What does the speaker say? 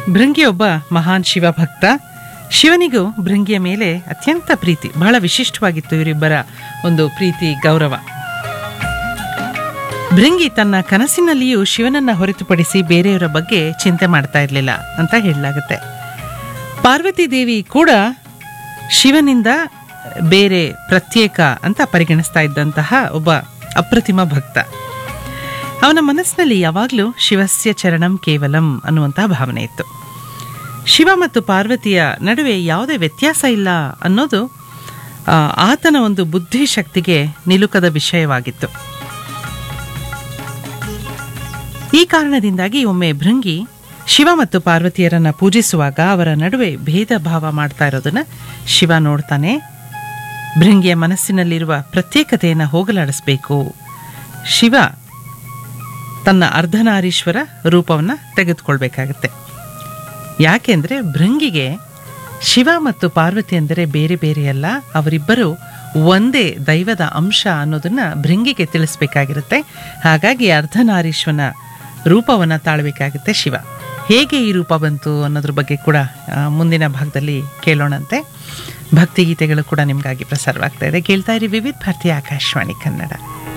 ಭೃಂಗಿ ಒಬ್ಬ ಮಹಾನ್ ಶಿವ ಭಕ್ತ ಶಿವನಿಗೂ ಭೃಂಗಿಯ ಮೇಲೆ ಅತ್ಯಂತ ಪ್ರೀತಿ ಬಹಳ ವಿಶಿಷ್ಟವಾಗಿತ್ತು ಇವರಿಬ್ಬರ ಒಂದು ಪ್ರೀತಿ ಗೌರವ ಭೃಂಗಿ ತನ್ನ ಕನಸಿನಲ್ಲಿಯೂ ಶಿವನನ್ನ ಹೊರತುಪಡಿಸಿ ಬೇರೆಯವರ ಬಗ್ಗೆ ಚಿಂತೆ ಮಾಡ್ತಾ ಇರಲಿಲ್ಲ ಅಂತ ಹೇಳಲಾಗುತ್ತೆ ಪಾರ್ವತಿ ದೇವಿ ಕೂಡ ಶಿವನಿಂದ ಬೇರೆ ಪ್ರತ್ಯೇಕ ಅಂತ ಪರಿಗಣಿಸ್ತಾ ಇದ್ದಂತಹ ಒಬ್ಬ ಅಪ್ರತಿಮ ಭಕ್ತ ಅವನ ಮನಸ್ಸಿನಲ್ಲಿ ಯಾವಾಗಲೂ ಶಿವಸ್ಯ ಚರಣಂ ಕೇವಲಂ ಅನ್ನುವಂತಹ ಭಾವನೆ ಇತ್ತು ಶಿವ ಮತ್ತು ಪಾರ್ವತಿಯ ನಡುವೆ ಯಾವುದೇ ವ್ಯತ್ಯಾಸ ಇಲ್ಲ ಅನ್ನೋದು ಆ, ಆತನ ಒಂದು ಬುದ್ಧಿಶಕ್ತಿಗೆ ನಿಲುಕದ ವಿಷಯವಾಗಿತ್ತು ಈ ಕಾರಣದಿಂದಾಗಿ ಒಮ್ಮೆ ಭೃಂಗಿ ಶಿವ ಮತ್ತು ಪಾರ್ವತಿಯರನ್ನ ಪೂಜಿಸುವಾಗ ಅವರ ನಡುವೆ ಭೇದ ಭಾವ ಮಾಡ್ತಾ ಇರೋದನ್ನ ಶಿವ ನೋಡ್ತಾನೆ ಭೃಂಗಿಯ ಮನಸ್ಸಿನಲ್ಲಿರುವ ಪ್ರತ್ಯೇಕತೆಯನ್ನು ಹೋಗಲಾಡಿಸಬೇಕು ಶಿವ ತನ್ನ ಅರ್ಧನಾರೀಶ್ವರ ರೂಪವನ್ನು ತೆಗೆದುಕೊಳ್ಬೇಕಾಗತ್ತೆ ಯಾಕೆಂದ್ರೆ ಭೃಂಗಿಗೆ ಶಿವ ಮತ್ತು ಪಾರ್ವತಿ ಅಂದರೆ ಬೇರೆ ಬೇರೆಯಲ್ಲ ಅವರಿಬ್ಬರು ಒಂದೇ ದೈವದ ಅಂಶ ಅನ್ನೋದನ್ನ ಭೃಂಗಿಗೆ ತಿಳಿಸ್ಬೇಕಾಗಿರುತ್ತೆ ಹಾಗಾಗಿ ಅರ್ಧನಾರೀಶ್ವನ ರೂಪವನ್ನು ತಾಳಬೇಕಾಗುತ್ತೆ ಶಿವ ಹೇಗೆ ಈ ರೂಪ ಬಂತು ಅನ್ನೋದ್ರ ಬಗ್ಗೆ ಕೂಡ ಆ, ಮುಂದಿನ ಭಾಗದಲ್ಲಿ ಕೇಳೋಣಂತೆ ಭಕ್ತಿಗೀತೆಗಳು ಕೂಡ ನಿಮಗಾಗಿ ಪ್ರಸಾರವಾಗ್ತಾ ಇದೆ ಕೇಳ್ತಾ ಇರಿ ವಿವಿಧ ಭಾರತೀಯ ಆಕಾಶವಾಣಿ ಕನ್ನಡ